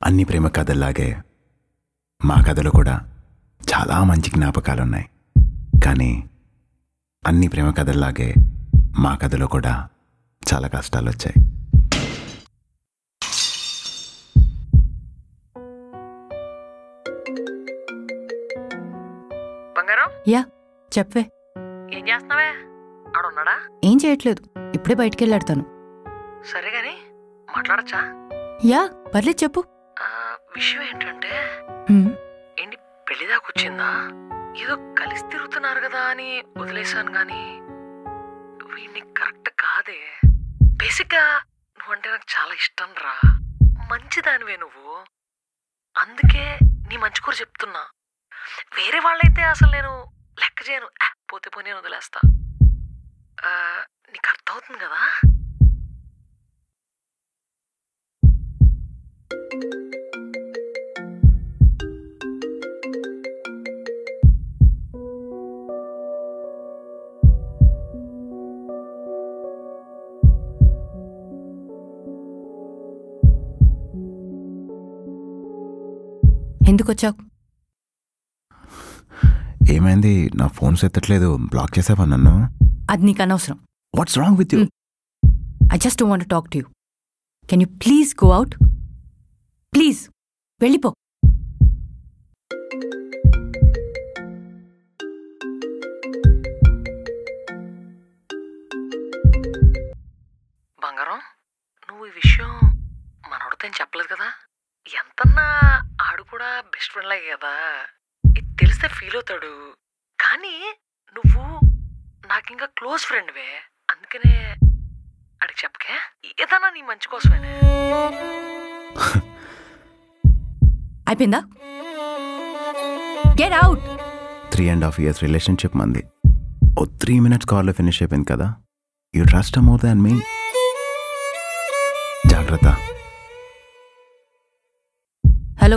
అన్ని ప్రేమ కథల్లాగే మా కథలో కూడా చాలా మంచి జ్ఞాపకాలున్నాయి కానీ అన్ని ప్రేమ కథల్లాగే మా కథలో కూడా చాలా కష్టాలు వచ్చాయి బంగారం యా చెప్పవే ఏం చేస్తున్నావే ఆడున్నాడా ఏం చేయట్లేదు ఇప్పుడే బయటికి వెళ్ళాడతాను సరే గాని మాట్లాడచ్చా యా పర్లేదు చెప్పు ఆ, విషయం ఏంటంటే హ్మ్, ఏంటి పెళ్లి దాకా వచ్చిందా ఏదో కలిసి తిరుగుతున్నారు కదా అని వదిలేశాను గాని వీడిని కరెక్ట్ కాదే బేసిక్గా నువ్వంటే నాకు చాలా ఇష్టం రా మంచిదానివే నువ్వు అందుకే నీ మంచి కూర చెప్తున్నా వేరే వాళ్ళైతే అసలు నేను లెక్క చేయను ఆ, పోతే పోనీ అని వదిలేస్తా ఆ, నీకు అర్థమవుతుంది కదా ఎందుకు వచ్చావు ఏమైంది నా ఫోన్స్ ఎత్తట్లేదు బ్లాక్ చేసావా నన్ను అది నీకు అనవసరం what's wrong with you Hmm. I just want talk to you can you please go out please వెళ్ళిపో బంగారం నువ్వు ఈ విషయం మనోడితో ఏం చెప్పలేదు కదా ఎంతన్నా ఆడు కూడా బెస్ట్ ఫ్రెండ్ లాగే కదా ఇది తెలిస్తే ఫీల్ అవుతాడు కానీ నువ్వు నాకు ఇంకా క్లోజ్ ఫ్రెండ్వే అందుకనే అడిగి చెప్పకే ఏదన్నా నీ మంచి కోసమేనే అయిపోయిందా get out three and half years relationship మంది ఓ త్రీ మినిట్స్ కాల్లో ఫినిష్ అయిపోయింది కదా you trust more than me జాగ్రత్త హలో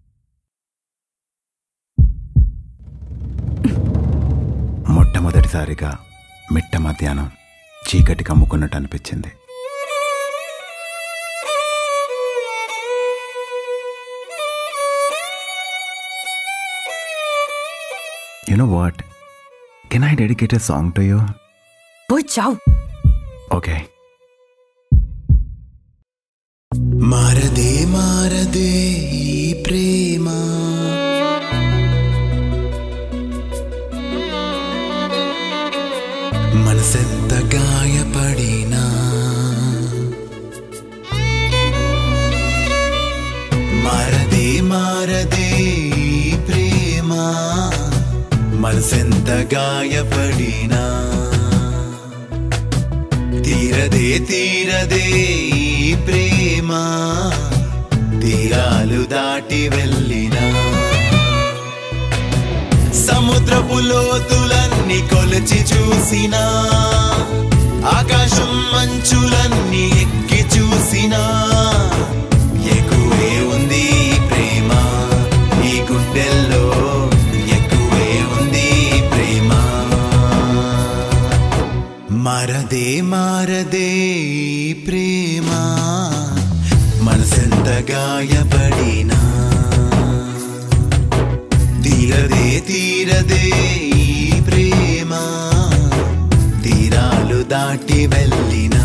మొట్టమొదటిసారిగా మిట్ట మధ్యాహ్నం చీకటి కమ్ముకున్నట్టు అనిపించింది you know what can I dedicate a song to you పోయి చావు ఓకే మారదే మారదే ఈ ప్రేమ మనసెంత గాయపడినా మారదే మారదే ఈ ప్రేమ మనసెంత గాయపడినా తీరదే తీరదే ఈ ప్రేమ తీరాలు దాటి వెళ్ళినా సముద్రపు లోతులన్నీ కొలిచి చూసినా ఆకాశం మంచులన్నీ ఎక్కి చూసినా ఎక్కువే ఉంది ఈ ప్రేమ ఈ గుండెల్లో ఎక్కువే ఉంది ఈ ప్రేమ మారదే మారదే ఈ ప్రేమ మనసెంత గాయపడినా తీరదే తీరదే ఈ ప్రేమ తీరాలు దాటి వెళ్ళినా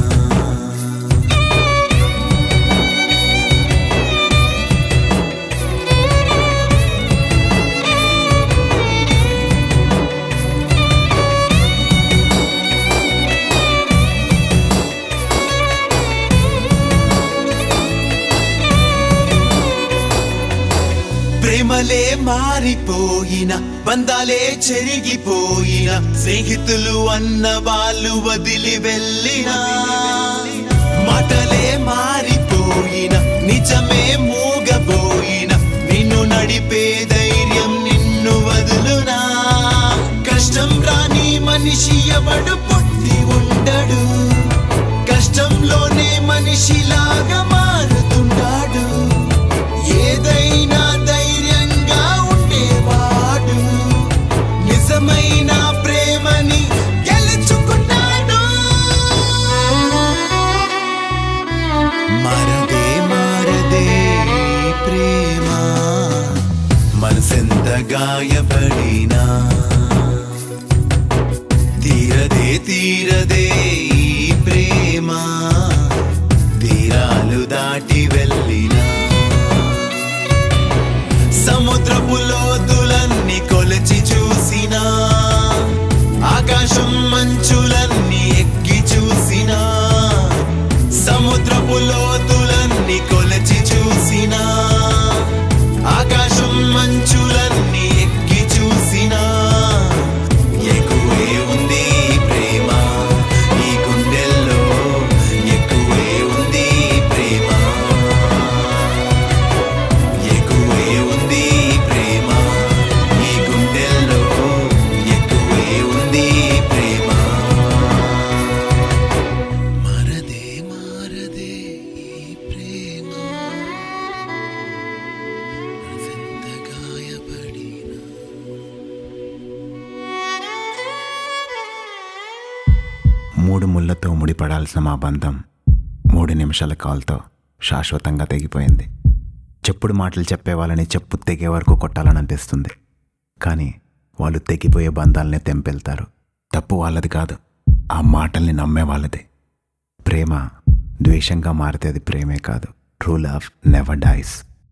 ప్రేమలే మారిపోయిన బంధాలే చెరిగిపోయిన స్నేహితులు అన్న వాళ్ళు వదిలి వెళ్ళిన మాటలే మారిపోయిన నిజమే మూగబోయిన నిన్ను నడిపే ధైర్యం నిన్ను వదులునా కష్టం రాని మనిషి ఎవడు పుట్టి ఉండడు కష్టంలోనే మనిషిలాగా మారుతుంటాడు ఏదైనా ధైర్యంగా ఉండేవాడు నిజమైన ప్రేమని గెలుచుకున్నాడు మారదే మారదే గాయపడినా తీరదే తీరదే ఈ ప్రేమ తీరాలు దాటి వెళ్ళినా సముద్రపు లోతులన్నీ కొలిచి చూసినా ఆకాశం మంచులన్నీ ఎక్కి చూసినా సముద్రపు లోతులన్నీ కొలిచి చూసినా ఆకాశం మంచులన్నీ ఎక్కి చూసినా ఎక్కువే ఉంది ఈ ప్రేమ ఈ గుండెల్లో ఎక్కువే ఉంది ఈ ప్రేమ ఎక్కువే ఉంది ఈ ప్రేమ ఈ గుండెల్లో ఎక్కువే ఉంది ఈ ప్రేమ మరదే మారదే ఈ ప్రేమ మనసెంత గాయపడినా మూడు ముళ్ళతో ముడిపడాల్సిన మా బంధం మూడు నిమిషాల కాల్తో శాశ్వతంగా తెగిపోయింది చెప్పుడు మాటలు చెప్పే వాళ్ళని చెప్పు తెగే వరకు కొట్టాలని అనిపిస్తుంది కానీ వాళ్ళు తెగిపోయే బంధాలనే తెంపెళ్తారు తప్పు వాళ్ళది కాదు ఆ మాటల్ని నమ్మే వాళ్ళది ప్రేమ ద్వేషంగా మారితే అది ప్రేమే కాదు ట్రూ లవ్ నెవర్ డైస్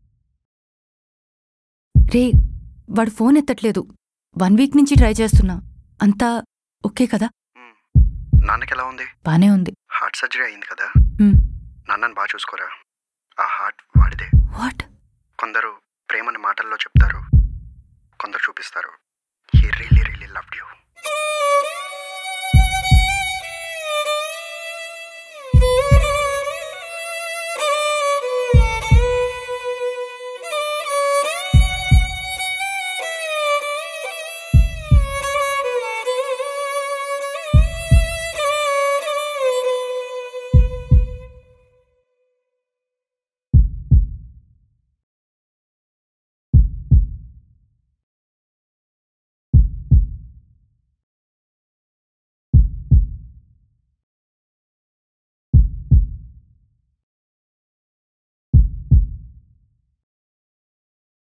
రే వాడు ఫోన్ ఎత్తట్లేదు వన్ వీక్ నుంచి ట్రై చేస్తున్నా అంతా ఓకే కదా మ్మ్. నాన్నకి ఎలా ఉంది బానే ఉంది హార్ట్ సర్జరీ అయింది కదా మ్మ్. నాన్నని బాగా చూసుకోరా ఆ హార్ట్ వాడిదే వాట్ కొందరు ప్రేమని మాటల్లో చెప్తారు కొందరు చూపిస్తారు he really really loved you